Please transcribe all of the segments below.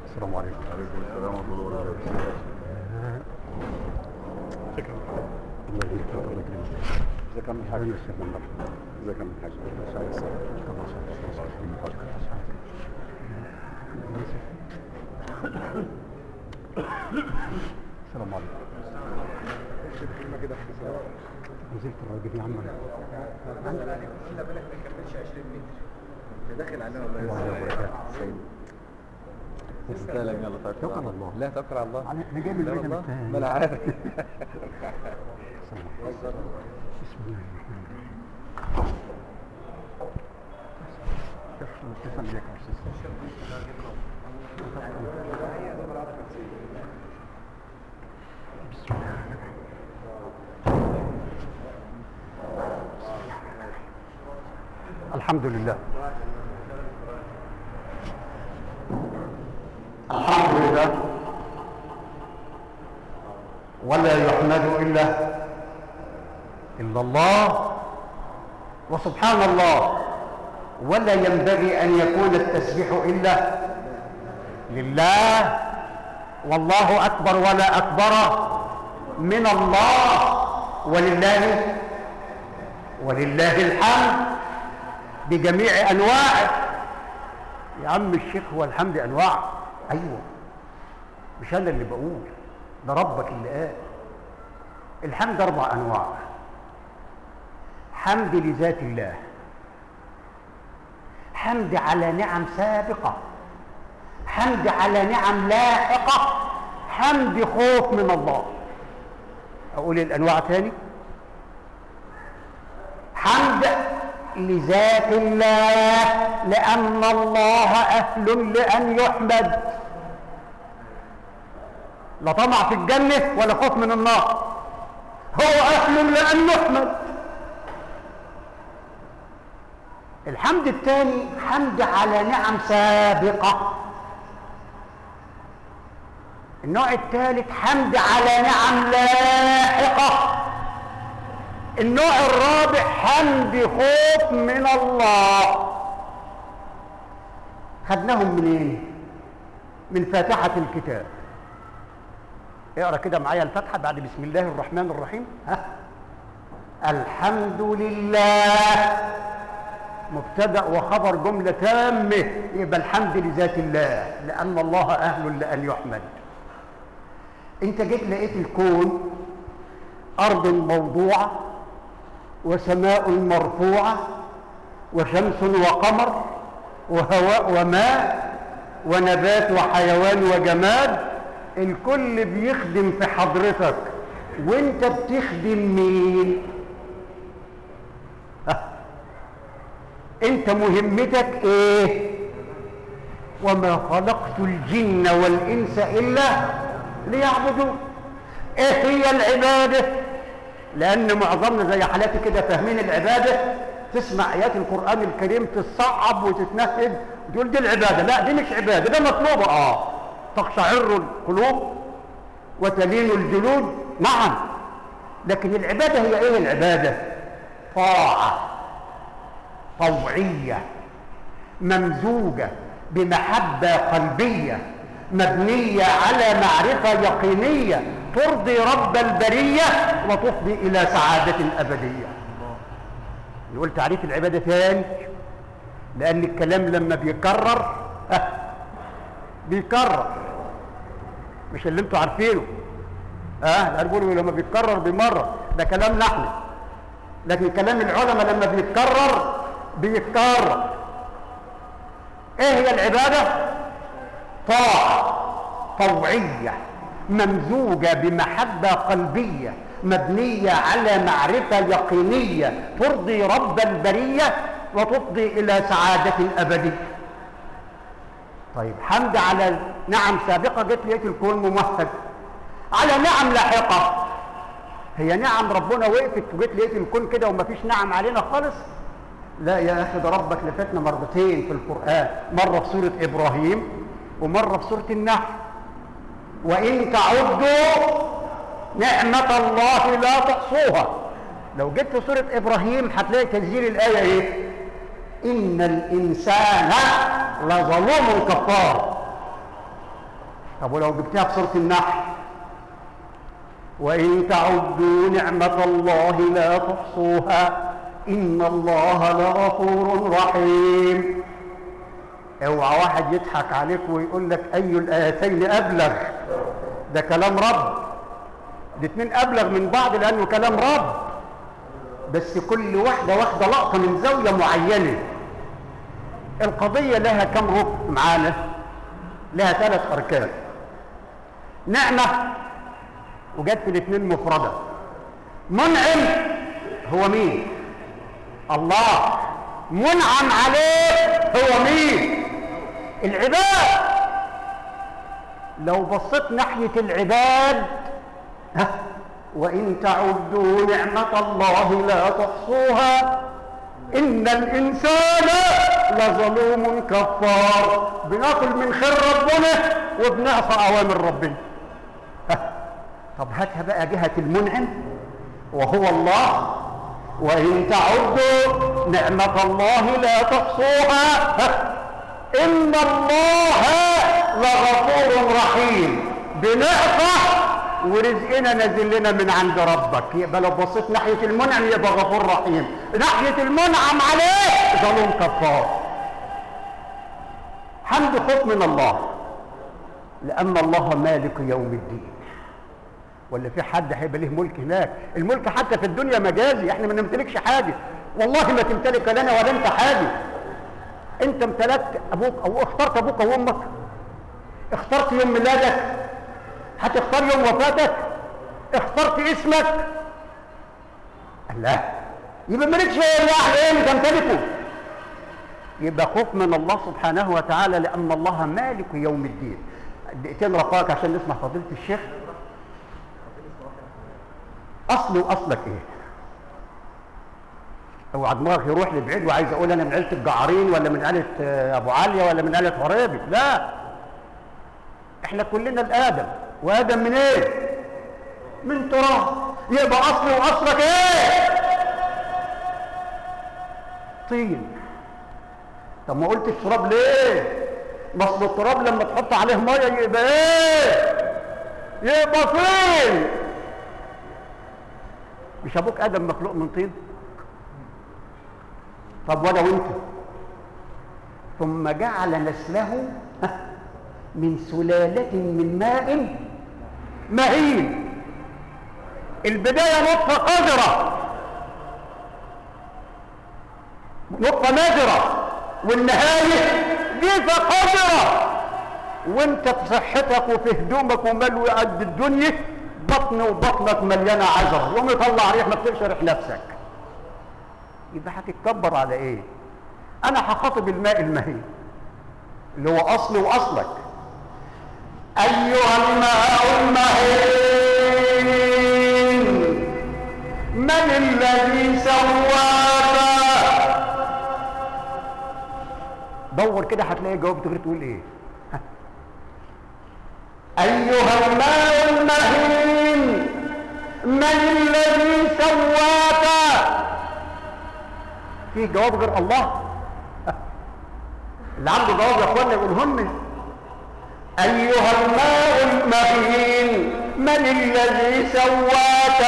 السلام عليكم عليكم السلام ورحمة الله وبركاته شكرا الله يبارك فيك الله يكرمك ازيك يا عم الحاج ازيك يا عم الحاج سعيد السلام السلام عليكم كلمة كده نزلت الراجل يا عم الا بالك ما يكملش 20 متر انت داخل علينا ولا الله وبركاته استلم يلا توكل توكل على الله لا توكل على الله انا أنا جاي من لا البيت والله الثاني ما انا عارف بسم الله الرحمن الرحيم اتصل بيك يا استاذ بسم الله الرحمن الرحيم الحمد لله الحمد لله ولا يحمد الا الا الله وسبحان الله ولا ينبغي ان يكون التسبيح الا لله والله اكبر ولا اكبر من الله ولله ولله الحمد بجميع انواعه يا عم الشيخ هو الحمد انواع ايوه مش انا اللي بقول ده ربك اللي قال الحمد اربع انواع حمد لذات الله حمد على نعم سابقه حمد على نعم لاحقه حمد خوف من الله اقول الانواع تاني حمد لذات الله لأن الله أهل لأن يحمد لا طمع في الجنة ولا خوف من النار هو أهل لأن يحمد الحمد الثاني حمد على نعم سابقة النوع الثالث حمد على نعم لاحقة النوع الرابع حمد خوف من الله خدناهم منين من فاتحة الكتاب اقرا كده معايا الفاتحة بعد بسم الله الرحمن الرحيم ها الحمد لله مبتدا وخبر جملة تامة يبقى الحمد لذات الله لأن الله أهل لأن يحمد أنت جيت لقيت الكون أرض موضوعة وسماء مرفوعة وشمس وقمر وهواء وماء ونبات وحيوان وجماد الكل بيخدم في حضرتك وانت بتخدم مين أه. انت مهمتك ايه وما خلقت الجن والانس الا ليعبدون ايه هي العباده لان معظمنا زي حالاتي كده فاهمين العباده تسمع ايات القران الكريم تصعب وتتنهد وتقول دي العباده لا دي مش عباده ده مطلوبه اه تقشعر القلوب وتلين الجلود نعم لكن العباده هي ايه العباده طاعه طوعيه ممزوجه بمحبه قلبيه مبنيه على معرفه يقينيه ترضي رب البريه وتفضي الى سعاده ابديه نقول تعريف العباده ثاني لان الكلام لما بيكرر أه بيكرر مش اللي انتوا عارفينه اه لا نقولوا لما بيتكرر بمره ده كلام نحن لكن كلام العلماء لما بيتكرر بيتكرر ايه هي العباده طاعه طوعيه ممزوجه بمحبه قلبيه مبنيه على معرفه يقينيه ترضي رب البريه وتفضي الى سعاده ابديه طيب حمد على نعم سابقه جت لقيت الكون ممهد على نعم لاحقه هي نعم ربنا وقفت وجيت لقيت الكون كده ومفيش نعم علينا خالص لا يا اخي ده ربك لفتنا مرتين في القران مره في سوره ابراهيم ومره في سوره النحل وان تعدوا نعمه الله لا تحصوها لو جيت في سوره ابراهيم هتلاقي تسجيل الايه ايه ان الانسان لظلوم كفار طب ولو جبتها في سورة النحل وإن تعدوا نعمة الله لا تحصوها إن الله لغفور رحيم اوعى واحد يضحك عليك ويقول لك أي الآيتين أبلغ ده كلام رب الاتنين أبلغ من بعض لأنه كلام رب بس كل واحدة واخدة لقطة من زاوية معينة القضية لها كم ركن معانا لها ثلاث أركان نعمة وجت في الاثنين مفردة منعم هو مين الله منعم عليه هو مين العباد لو بصيت ناحية العباد ها وإن تعدوا نعمة الله لا تحصوها إن الإنسان لظلوم كفار بناكل من خير ربنا وبنعصى أوامر ربنا ها. طب هاتها بقى جهة المنعم وهو الله وإن تعدوا نعمة الله لا تحصوها ها. إن الله لغفور رحيم بنعصى ورزقنا نازل لنا من عند ربك يبقى لو بصيت ناحية المنعم يبقى غفور رحيم ناحية المنعم عليه ظلوم كفار حمد خوف من الله لأن الله مالك يوم الدين ولا في حد هيبقى له ملك هناك الملك حتى في الدنيا مجازي احنا ما نمتلكش حاجة والله ما تمتلك لنا ولا انت حاجة انت امتلكت ابوك او اخترت ابوك وامك اخترت يوم ميلادك هتختار يوم وفاتك اخترت اسمك لا يبقى مالكش ايه اللي تمتلكه يبقى خوف من الله سبحانه وتعالى لان الله مالك يوم الدين دقيقتين رقاك عشان نسمع فضيله الشيخ اصل واصلك ايه اوعى دماغك يروح لبعيد وعايز اقول انا من عيله الجعارين ولا من عيله ابو عليا ولا من عيله هريبي لا احنا كلنا الادم وادم من ايه من تراب يبقى اصلي واصلك ايه طين طب ما قلت التراب ليه ما اصل التراب لما تحط عليه ميه يبقى ايه يبقى طين مش ابوك ادم مخلوق من طين طب وانا وانت ثم جعل نسله من سلالة من ماء مهين البداية نطفة قذرة نطفة نادرة والنهاية جيفة قذرة وانت بصحتك وفي هدومك وملوي قد الدنيا بطن وبطنك مليانة عذر ومطلع ريح ما بتقشرح نفسك يبقى هتتكبر على ايه انا هخاطب الماء المهين اللي هو اصلي واصلك ايها الماء المهين من الذي سواك دور كده هتلاقي جواب تقدر تقول ايه ايها الماء المهين من الذي سواك في جواب غير الله اللي عنده جواب يا اخوانا يقولهن ايها الماء المهين من الذي سواك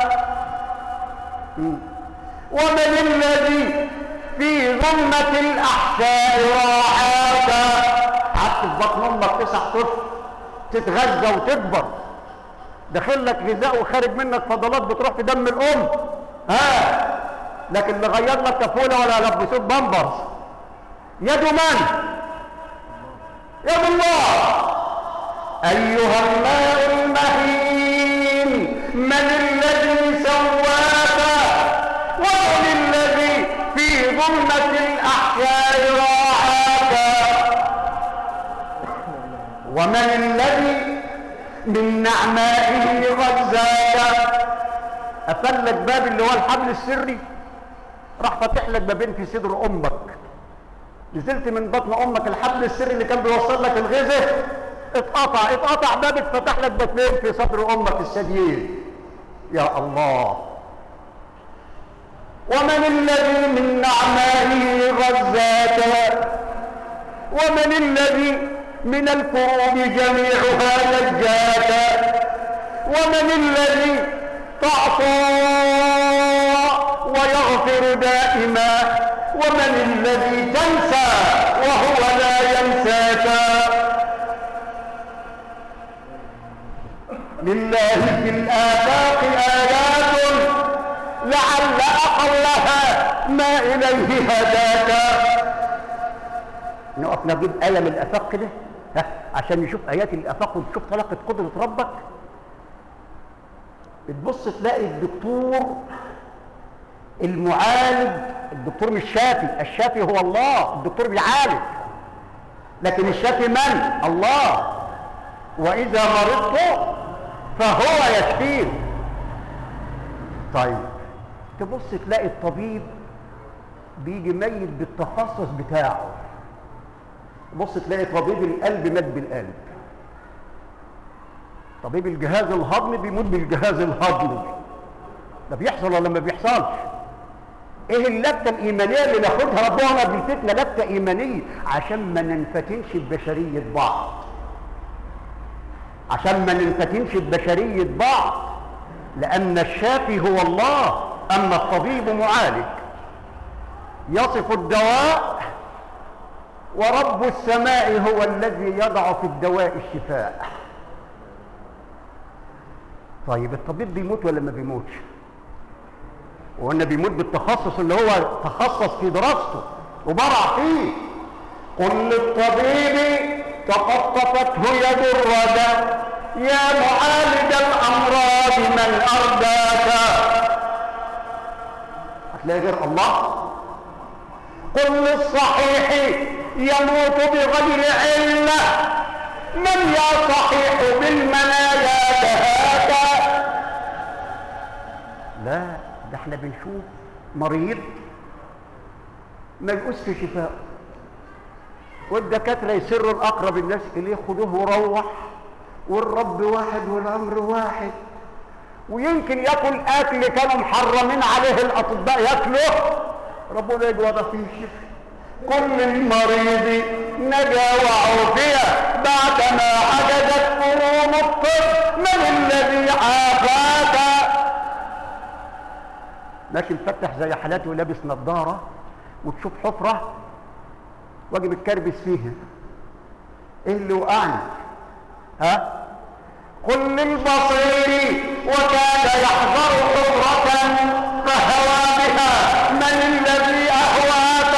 ومن الذي في ظلمة الأحشاء راعاك قعدت في بطن أمك تسع طفل تتغذى وتكبر داخل لك غذاء وخارج منك فضلات بتروح في دم الأم ها لكن اللي غير لك كفولة ولا لبسوك بامبرز يد من؟ يد الله أيها الماء المهين من الذي سواك ومن الذي في ظلمة الأحياء راعاك ومن الذي من نعمائه غزاك قفل لك باب اللي هو الحبل السري راح فاتح لك بابين في صدر امك نزلت من بطن امك الحبل السري اللي كان بيوصل لك الغذاء اتقطع اتقطع باب اتفتح لك بابين في صدر امك الثديين يا الله ومن الذي من نعمائه غزاك ومن الذي من الكروب جميعها نجاك ومن الذي تعصى ويغفر دائما ومن الذي تنسى وهو لا ينساك لله في الآفاق آيات لعل أقلها ما إليه هداك نقف نجيب آية من الآفاق كده ها عشان نشوف آيات الآفاق ونشوف طلاقة قدرة ربك بتبص تلاقي الدكتور المعالج الدكتور مش شافي الشافي هو الله الدكتور بيعالج لكن الشافي من الله وإذا مرضت فهو يشفين طيب تبص تلاقي الطبيب بيجي ميت بالتخصص بتاعه بص تلاقي طبيب القلب مات بالقلب طبيب الجهاز الهضمي بيموت بالجهاز الهضمي ده بيحصل ولا ما بيحصلش ايه اللفته الايمانيه اللي ناخدها ربنا بالفتنه لفته ايمانيه عشان ما ننفتنش ببشريه بعض عشان ما ننفتنش ببشريه بعض لان الشافي هو الله اما الطبيب معالج يصف الدواء ورب السماء هو الذي يضع في الدواء الشفاء طيب الطبيب بيموت ولا ما بيموتش وقلنا بيموت بالتخصص اللي هو تخصص في دراسته وبرع فيه قل للطبيب تقطفته يد الردى يا معالج الامراض من ارداك هتلاقي غير الله قل للصحيح يموت بغير علة من يا صحيح بالمنايا دهاك لا ده احنا بنشوف مريض ميؤوس في شفائه والدكاترة يسروا الأقرب الناس إليه خدوه وروح والرب واحد والأمر واحد ويمكن ياكل أكل كانوا محرمين عليه الأطباء ياكله ربنا يجوض فيه شفاء كل المريض نجا وعوفية بعدما عجزت قرون الطب من الذي عافاك ماشي مفتح زي حالاتي ولابس نظارة وتشوف حفرة واجي متكربس فيها ايه اللي وقعني ها قل للبصير وكان يحذر حفرة فهوى بها من الذي أهواك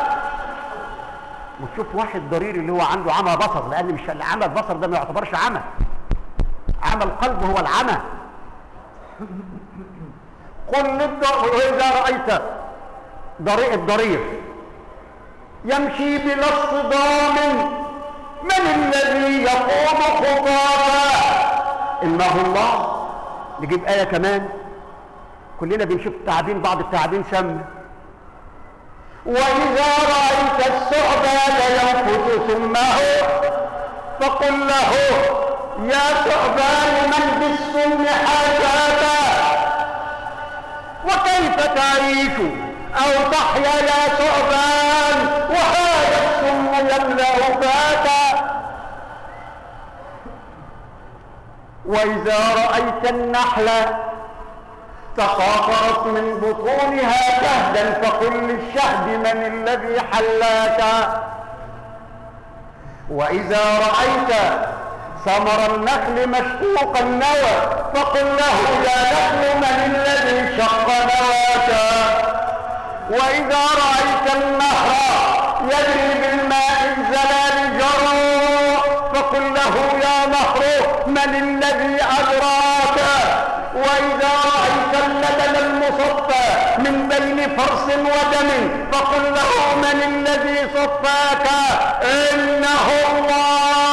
وتشوف واحد ضرير اللي هو عنده عمى بصر لأن مش العمى البصر ده ما يعتبرش عمى عمى القلب هو العمى قل للضرير وإذا رأيت ضرير الضرير يمشي بلا اصطدام من الذي يقوم خطاك إنه الله نجيب آية كمان كلنا بنشوف تعابين بعض التعابين سم وإذا رأيت الثعبان ينفث سمه فقل له يا ثعبان من بالسم حاجاك وكيف تعيش أو تحيا يا ثعبان وهذا السم يملأ فاك وإذا رأيت النحل تقاطرت من بطونها شهدا فقل للشهد من الذي حلاك وإذا رأيت ثمر النخل مشقوق النوى فقل له يا نخل من الذي شق نواك وإذا رأيت النهر يجري بالماء الزلال جرى فقل له يا نهر من الذي أجراك وإذا رأيت اللبن المصفى من بين فرس ودم فقل له من الذي صفاك إنه الله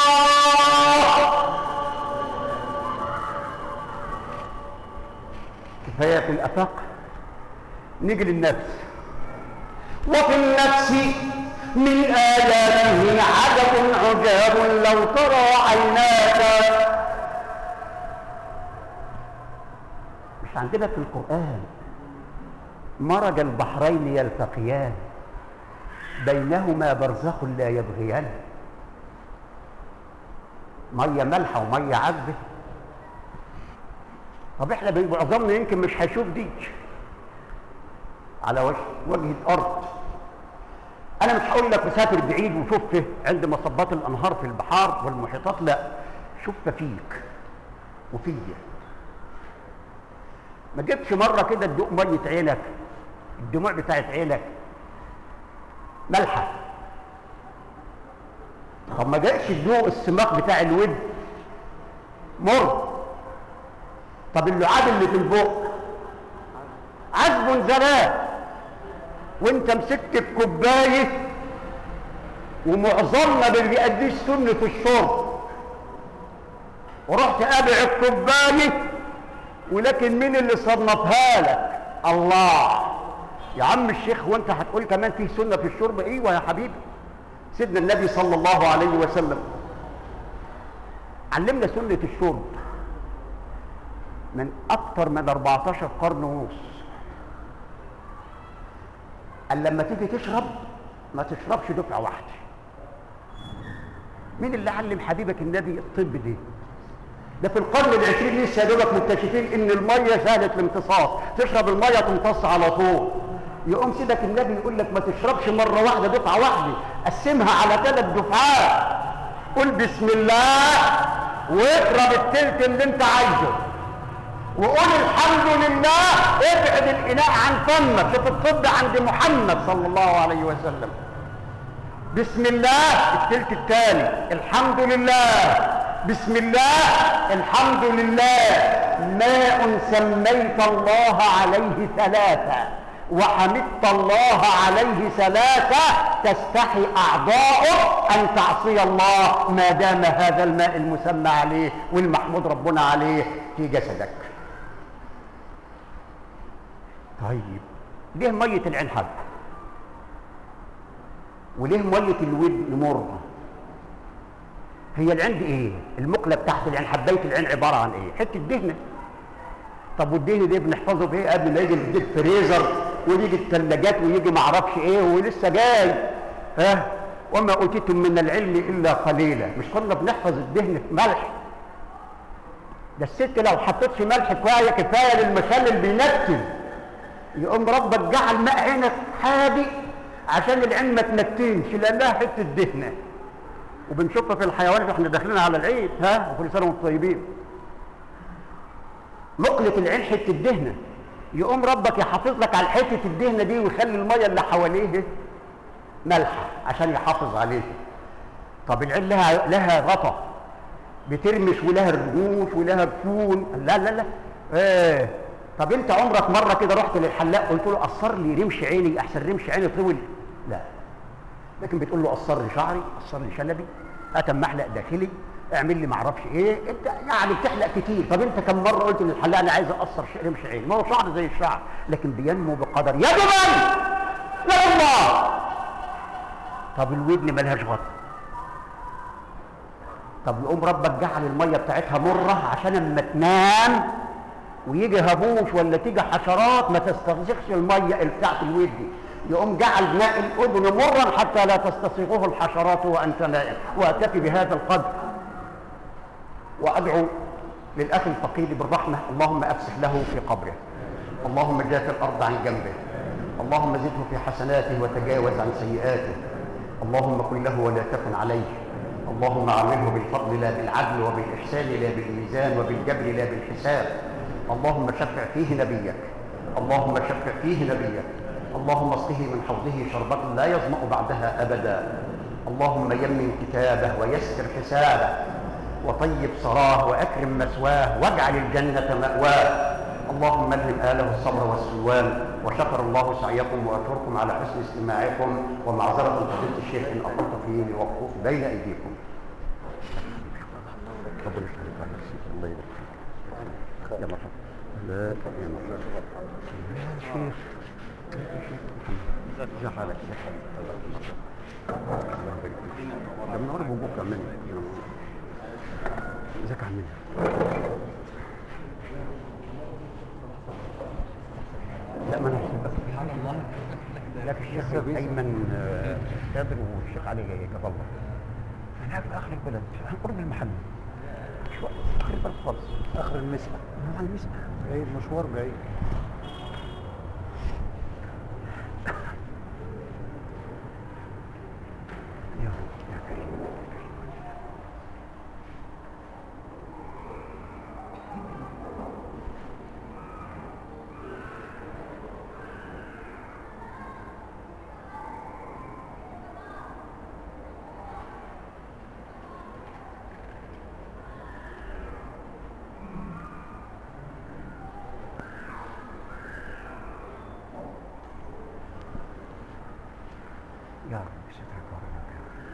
كفاية في الأفاق نيجي للنفس وفي النفس من آياته عجب عجاب لو ترى عيناك مش عندنا في القرآن مرج البحرين يلتقيان بينهما برزخ لا يبغيان ميه مالحه وميه عذبه طب احنا معظمنا يمكن مش هيشوف دي على وجه وجه الارض انا مش هقول لك مسافر بعيد وشفت عند مصبات الانهار في البحار والمحيطات لا شفت فيك وفيا ما جبتش مره كده تدوق ميه عينك الدموع بتاعت عينك ملحه طب ما جاش تدوق السماق بتاع الود مر طب اللعاب اللي في البق عذب زلال وانت مسكت في كوبايه ومعظمنا ما بيأديش سنة الشرب ورحت قابع الكوبايه ولكن مين اللي صنفها لك الله يا عم الشيخ وانت هتقول كمان في سنة في الشرب ايوه يا حبيبي سيدنا النبي صلى الله عليه وسلم علمنا سنة الشرب من اكثر من 14 قرن ونص قال لما تيجي تشرب ما تشربش دفعة واحدة مين اللي علم حبيبك النبي الطب دي ده في القرن العشرين لسه يا دوبك مكتشفين ان الميه سهله الامتصاص تشرب الميه تمتص على طول يقوم سيدك النبي يقول لك ما تشربش مره واحده دفعه واحده قسمها على ثلاث دفعات قل بسم الله واقرب التلت اللي انت عايزه وقول الحمد لله ابعد الاناء عن فمك شوف الطب عند محمد صلى الله عليه وسلم بسم الله التلت الثاني الحمد لله بسم الله الحمد لله ماء سميت الله عليه ثلاثة وحمدت الله عليه ثلاثة تستحي أعضاؤك أن تعصي الله ما دام هذا الماء المسمى عليه والمحمود ربنا عليه في جسدك طيب ليه مية العين حد وليه مية الودن مر هي العين دي ايه المقلة بتاعت العين حباية العين عبارة عن ايه حتة دهنة طب والدهن ده بنحفظه بايه قبل ما يجي الديب فريزر ويجي الثلاجات ويجي معرفش ايه ولسه جاي ها وما اوتيتم من العلم الا قليلا مش كنا بنحفظ الدهن في ملح ده الست لو حطيتش ملح كفايه كفايه للمخلل بينتن يقوم ربك جعل ماء عينك حادق عشان العين ما تنتنش لانها حته دهنه وبنشوفها في الحيوانات واحنا داخلين على العيد ها وكل سنه وانتم طيبين مقلة العين حته دهنه يقوم ربك يحافظ لك على حته الدهنه دي ويخلي الميه اللي حواليه ملحه عشان يحافظ عليه طب العين لها لها غطا بترمش ولها رموش ولها بفون لا لا لا ايه طب انت عمرك مره كده رحت للحلاق قلت له قصر لي رمش عيني احسن رمش عيني طول لا لكن بتقول له قصر لي شعري قصر لي شنبي اتم محلق داخلي اعمل لي معرفش ايه انت يعني بتحلق كتير طب انت كم مره قلت للحلاق انا عايز اقصر رمش عيني ما هو شعر زي الشعر لكن بينمو بقدر يد من يد الله طب الودن ملهاش غطا طب يقوم ربك جعل الميه بتاعتها مره عشان اما تنام ويجي هبوش ولا تيجي حشرات ما تستنسخش الميه بتاعت الودن يقوم جعل ماء الاذن مرا حتى لا تستسيغه الحشرات وانت نائم واكتفي بهذا القدر وادعو للاخ الفقير بالرحمه اللهم افسح له في قبره اللهم جاف الارض عن جنبه اللهم زده في حسناته وتجاوز عن سيئاته اللهم كن له ولا تكن عليه اللهم عامله بالفضل لا بالعدل وبالاحسان لا بالميزان وبالجبر لا بالحساب اللهم شفع فيه نبيك اللهم شفع فيه نبيك اللهم اسقه من حوضه شربة لا يظمأ بعدها أبدا اللهم يمن كتابه ويسر حسابه وطيب صراه وأكرم مثواه واجعل الجنة مأواه اللهم الهم آله الصبر والسلوان وشكر الله سعيكم وأشكركم على حسن استماعكم ومعذرة فضيلة الشيخ إن أطلت فيه الوقوف بين أيديكم تفضل اشترك على نفسك الله يبارك فيك يا مرحبا لا يا مرحبا يا شيخ ازي حالك ازي حالك الله يبارك فيك ده من قرب وجوك عمال ازيك يا عمنا لا ما انا سبحان الله لا في الشيخ ايمن آه، كابر والشيخ علي جاب الله هناك في اخر البلد عن قرب المحل شوية تقريبا خالص اخر المسألة مع المسألة بعيد مشوار بعيد يا رب يا كريم يا رب سترك ورحمتك يا رب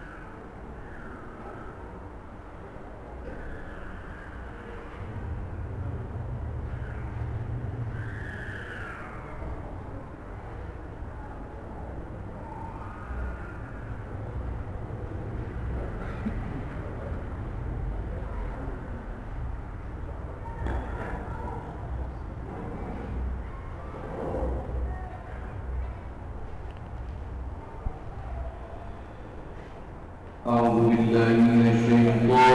أعوذ بالله من الشيطان